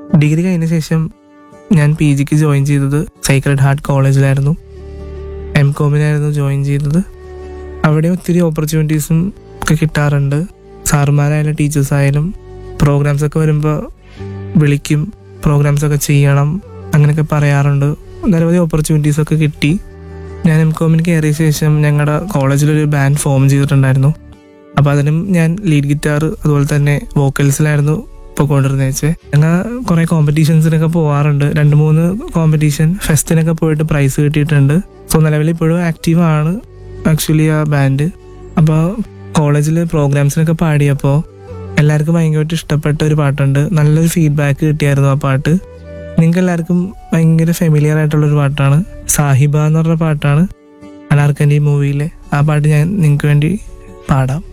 degree കഴിഞ്ഞ ശേഷം ഞാൻ പി ജിക്ക് ജോയിൻ ചെയ്തത് സൈക്രഡ് ഹാർട്ട് കോളേജിലായിരുന്നു എം കോമിനായിരുന്നു ജോയിൻ ചെയ്തത് അവിടെ ഒത്തിരി ഓപ്പർച്യൂണിറ്റീസും ഒക്കെ കിട്ടാറുണ്ട് സാറുമാരായാലും ടീച്ചേഴ്സ് ആയാലും പ്രോഗ്രാംസ് ഒക്കെ വരുമ്പോൾ വിളിക്കും പ്രോഗ്രാംസ് ഒക്കെ ചെയ്യണം അങ്ങനെയൊക്കെ പറയാറുണ്ട് നിരവധി ഓപ്പർച്യൂണിറ്റീസ് ഒക്കെ കിട്ടി ഞാൻ എം കോമിന് കയറിയ ശേഷം ഞങ്ങളുടെ കോളേജിലൊരു ബാൻഡ് ഫോം ചെയ്തിട്ടുണ്ടായിരുന്നു അപ്പോൾ അതിനും ഞാൻ ലീഡ് ഗിറ്റാർ അതുപോലെ തന്നെ വോക്കൽസിലായിരുന്നു പോയിക്കൊണ്ടിരുന്നത് വെച്ചേ ഞങ്ങൾ കുറേ കോമ്പറ്റീഷൻസിനൊക്കെ പോവാറുണ്ട് രണ്ട് മൂന്ന് കോമ്പറ്റീഷൻ ഫെസ്റ്റിനൊക്കെ പോയിട്ട് പ്രൈസ് കിട്ടിയിട്ടുണ്ട് സോ നിലവിൽ ഇപ്പോഴും ആക്റ്റീവ് ആണ് ആക്ച്വലി ആ ബാൻഡ് അപ്പോൾ കോളേജിൽ പ്രോഗ്രാംസിനൊക്കെ പാടിയപ്പോൾ എല്ലാവർക്കും ഭയങ്കരമായിട്ട് ഇഷ്ടപ്പെട്ട ഒരു പാട്ടുണ്ട് നല്ലൊരു ഫീഡ്ബാക്ക് കിട്ടിയായിരുന്നു ആ പാട്ട് നിങ്ങൾക്ക് എല്ലാവർക്കും ഭയങ്കര ഫെമിലിയർ ആയിട്ടുള്ളൊരു പാട്ടാണ് സാഹിബ എന്ന് പറഞ്ഞ പാട്ടാണ് അനാർക്കൻ്റെ മൂവിയിലെ ആ പാട്ട് ഞാൻ നിങ്ങൾക്ക് വേണ്ടി പാടാം